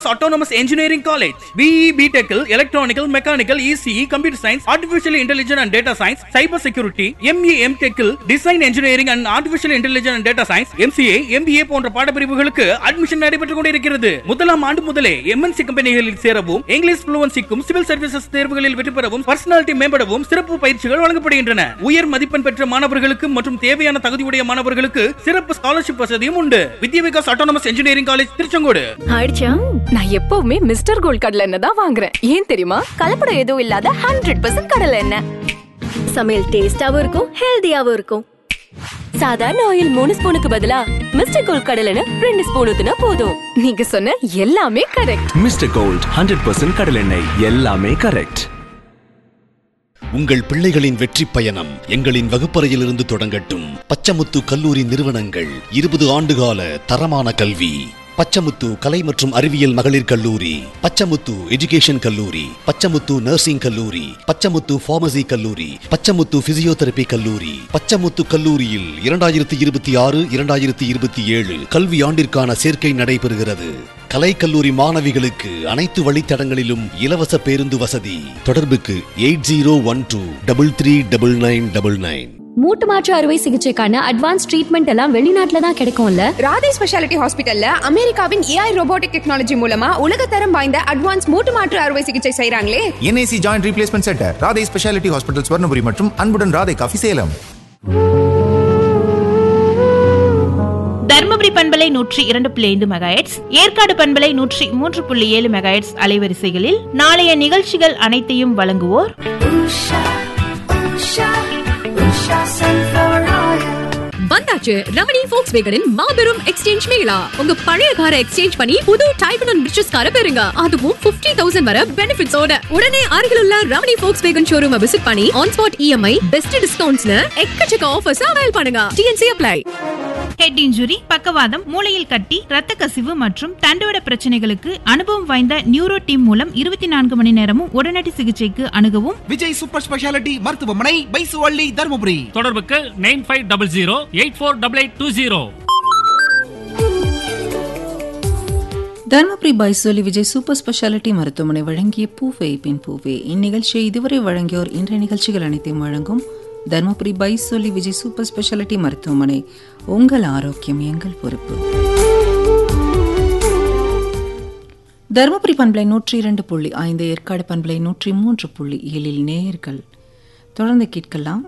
Autonomous Engineering College. BE BTech, Electronical, Mechanical, ECE, Computer Science, Artificial Intelligence and Data Science, Cyber Security, ME MTech, Design Engineering and Artificial Intelligence and Data Science, MCA, MBA போன்ற பாடப்பிரிவுகளுக்கு admission நடைபெற்றுக் கொண்டிருக்கிறது முதலாம் ஆண்டு முதலே MNC கம்பெனிகளில் சேரவும் English ஃப்ளூவன்சிக்கும் civil services தேர்வுகளில் வெற்றி பெறவும் பர்சனாலிட்டி மேம்படவும் சிறப்பு பயிற்சிகள் வழங்கப்படுகின்றன உயர் மதிப்பெண் பெற்ற மாணவர்களுக்கு மற்றும் தேவையான தகுதியுடைய மாணவர்களுக்கு சிறப்பு ஸ்காலர்ஷிப் வசதியும் உண்டு Vidya Vikas autonomous engineering college Tiruchengode ஆயிடுச்சா நான் எப்பவுமே மிஸ்டர் கோல்ட் கடலை எண்ணெய் தான் வாங்குறேன் ஏன் தெரியுமா கலப்படம் எதுவும் இல்லாத ஹண்ட்ரட் பர்சன்ட் கடலை எண்ணெய் சமையல் டேஸ்டாவும் இருக்கும் ஹெல்தியாவும் இருக்கும் சாதாரண ஆயில் மூணு ஸ்பூனுக்கு பதிலா மிஸ்டர் கோல்ட் கடலை எண்ணெய் ரெண்டு ஸ்பூன் ஊத்துனா போதும் நீங்க சொன்ன எல்லாமே correct mister gold hundred percent கடலெண்ணெய் எல்லாமே கரெக்ட் உங்கள் பிள்ளைகளின் வெற்றி பயணம் எங்களின் வகுப்பறையிலிருந்து தொடங்கட்டும் பச்சமுத்து கல்லூரி நிறுவனங்கள் இருபது ஆண்டுகால தரமான கல்வி பச்சமுத்து கலை மற்றும் அறிவியல் மகளிர் கல்லூரி பச்சமுத்து எஜுகேஷன் கல்லூரி பச்சமுத்து நர்சிங் கல்லூரி பச்சமுத்து பார்மசி கல்லூரி பச்சமுத்து பிசியோதெரபி கல்லூரி பச்சமுத்து கல்லூரியில் இரண்டாயிரத்தி இருபத்தி ஆறு இரண்டாயிரத்தி இருபத்தி ஏழு கல்வி ஆண்டிற்கான சேர்க்கை நடைபெறுகிறது கலைக்கல்லூரி மாணவிகளுக்கு அனைத்து வழித்தடங்களிலும் இலவச பேருந்து வசதி தொடர்புக்கு eight zero one two double three double nine double nine மூட்டு மாற்று அறுவை சிகிச்சைக்கான அட்வான்ஸ் ட்ரீட்மெண்ட் எல்லாம் வெளிநாட்டுல தான் கிடைக்கும்ல ராதே ஸ்பெஷாலிட்டி ஹாஸ்பிட்டல்ல அமெரிக்காவின் ஏஐ ரோபோட்டிக் டெக்னாலஜி மூலமா உலகத்தரம் வாய்ந்த அட்வான்ஸ் மூட்டு மாற்று அறுவை சிகிச்சை செய்றாங்களே NIC joint replacement centre Radhai speciality hospital Swarnapuri மற்றும் அன்புடன் ராதை காஃபி சேலம் தர்மபுரி பண்பலை நூற்றி இரண்டு புள்ளி ஐந்து மெகாஹெட்ஸ் ஏற்காடு பண்பலை நூற்றி மூன்று புள்ளி ஏழு மெகாஹெட்ஸ் அலைவரிசைகளில் நாளைய நிகழ்ச்சிகள் அனைத்தையும் வழங்குவோர் வந்தாச்சு ரமணி ஃபோக்ஸ் வேகனின் மாபெரும் எக்ஸ்சேஞ்ச் மேளா உங்க பழைய காரை எக்ஸ்சேஞ்ச் பண்ணி புது டைப் அண்ட் ரிச்சஸ் காரை பெறுங்க அதுவும் 50000 தௌசண்ட் வர பெனிஃபிட்ஸோட உடனே அருகில் உள்ள Ramani Volkswagen showroom visit பண்ணி ஆன் ஸ்பாட் இஎம்ஐ பெஸ்ட் டிஸ்கவுண்ட்ஸ்னு எக்கச்சக்க ஆஃபர்ஸ் அவைல் பண்ணுங்க டிஎன்சி அப்ளை ஹெட் இன்ஜுரி பக்கவாதம் மூளையில் கட்டி இரத்த கசிவு மற்றும் தண்டுவட பிரச்சனைகளுக்கு அனுபவம் வாய்ந்த நியூரோ டீம் மூலம் இருபத்தி நான்கு மணி நேரமும் உடனடி சிகிச்சைக்கு அணுகவும் விஜய் சூப்பர் ஸ்பெஷாலிட்டி மருத்துவமனை பைசுவள்ளி தருமபுரி தொடர்புக்கு nine five double zero eight four double eight two zero Dharmapuri Paisoli Vijay super speciality மருத்துவமனை வழங்கிய பூவே பின் பூவே இந்நிகழ்ச்சியை இதுவரை வழங்கியோர் இன்றைய நிகழ்ச்சிகள் அனைத்தையும் வழங்கும் தருமபுரி பைசோலி விஜய் சூப்பர் ஸ்பெஷாலிட்டி மருத்துவமனை உங்கள் ஆரோக்கியம் எங்கள் பொறுப்பு தருமபுரி பண்பலை நூற்றி இரண்டு புள்ளி ஐந்து ஏற்காடு பண்பலை நூற்றி மூன்று புள்ளி ஏழில் நேயர்கள் தொடர்ந்து கேட்கலாம்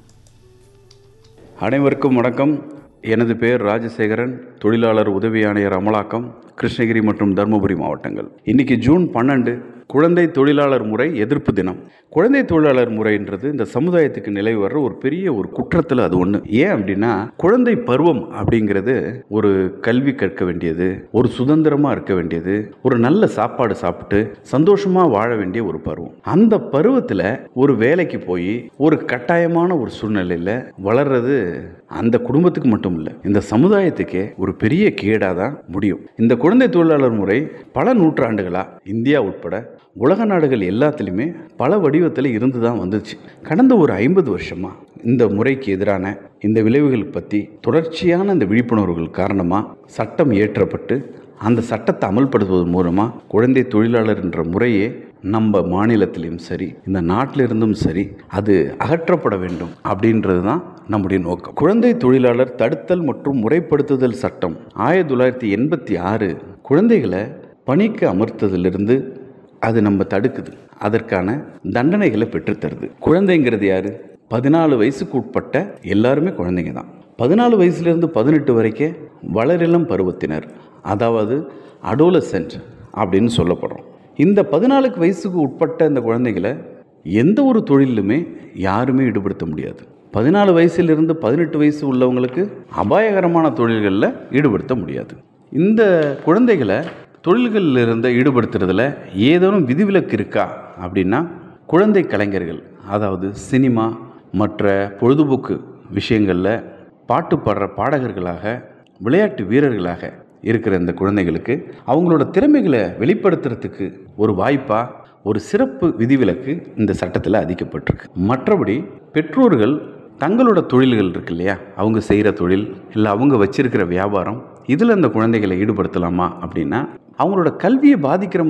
அனைவருக்கும் வணக்கம் எனது பெயர் ராஜசேகரன் தொழிலாளர் உதவி ஆணையர் அமலாக்கம் கிருஷ்ணகிரி மற்றும் தருமபுரி மாவட்டங்கள் இன்னைக்கு ஜூன் பன்னெண்டு குழந்தை தொழிலாளர் முறை எதிர்ப்பு தினம் குழந்தை தொழிலாளர் முறைன்றது இந்த சமுதாயத்துக்கு நிலவி வர்ற ஒரு பெரிய ஒரு குற்றத்தில் அது ஒன்று ஏன் அப்படின்னா குழந்தை பருவம் அப்படிங்கிறது ஒரு கல்வி கற்க வேண்டியது ஒரு சுதந்திரமாக இருக்க வேண்டியது ஒரு நல்ல சாப்பாடு சாப்பிட்டு சந்தோஷமாக வாழ வேண்டிய ஒரு பருவம் அந்த பருவத்தில் ஒரு வேலைக்கு போய் ஒரு கட்டாயமான ஒரு சூழ்நிலையில் வளர்றது அந்த குடும்பத்துக்கு மட்டும் இல்லை இந்த சமுதாயத்துக்கே ஒரு பெரிய கேடாக தான் முடியும் இந்த குழந்தை தொழிலாளர் முறை பல நூற்றாண்டுகளா இந்தியா உட்பட உலக நாடுகள் எல்லாத்துலேயுமே பல வடிவத்தில் இருந்து தான் வந்துச்சு கடந்த ஒரு ஐம்பது வருஷமா இந்த முறைக்கு எதிரான இந்த விளைவுகள் பற்றி தொடர்ச்சியான இந்த விழிப்புணர்வுகள் காரணமாக சட்டம் இயற்றப்பட்டு அந்த சட்டத்தை அமல்படுத்துவதன் மூலமாக குழந்தை தொழிலாளர் என்ற முறையே நம்ம மாநிலத்திலையும் சரி இந்த நாட்டிலிருந்தும் சரி அது அகற்றப்பட வேண்டும் அப்படின்றது தான் நம்முடைய நோக்கம் குழந்தை தொழிலாளர் தடுத்தல் மற்றும் முறைப்படுத்துதல் சட்டம் ஆயிரத்தி தொள்ளாயிரத்தி எண்பத்தி ஆறு குழந்தைகளை பணிக்கு அமர்த்ததிலிருந்து அது நம்ம தடுக்குது அதற்கான தண்டனைகளை பெற்றுத்தருது குழந்தைங்கிறது யாரு பதினாலு வயசுக்கு உட்பட்ட எல்லாருமே குழந்தைங்க தான் பதினாலு வயசுலேருந்து பதினெட்டு வரைக்கும் வளரிளம் பருவத்தினர் அதாவது அடோலசென்ட் அப்படின்னு சொல்லப்படுறோம் இந்த பதினாலுக்கு வயசுக்கு உட்பட்ட இந்த குழந்தைகளை எந்த ஒரு தொழிலுமே யாருமே ஈடுபடுத்த முடியாது பதினாலு வயசுலேருந்து பதினெட்டு வயசு உள்ளவங்களுக்கு அபாயகரமான தொழில்களில் ஈடுபடுத்த முடியாது இந்த குழந்தைகளை தொழில்களில் இருந்த ஈடுபடுத்துறதுல ஏதேனும் விதிவிலக்கு இருக்கா அப்படின்னா குழந்தை கலைஞர்கள் அதாவது சினிமா மற்ற பொழுதுபோக்கு விஷயங்களில் பாட்டு பாடுற பாடகர்களாக விளையாட்டு வீரர்களாக இருக்கிற இந்த குழந்தைகளுக்கு அவங்களோட திறமைகளை வெளிப்படுத்துறதுக்கு ஒரு வாய்ப்பாக ஒரு சிறப்பு விதிவிலக்கு இந்த சட்டத்தில் அதிக்கப்பட்டிருக்கு மற்றபடி பெற்றோர்கள் தங்களோட தொழில்கள் இருக்கு இல்லையா அவங்க செய்கிற தொழில் இல்லை அவங்க வச்சிருக்கிற வியாபாரம் இதில் இந்த குழந்தைகளை ஈடுபடுத்தலாமா அப்படின்னா அவங்களோட கல்வியை பாதிக்கிற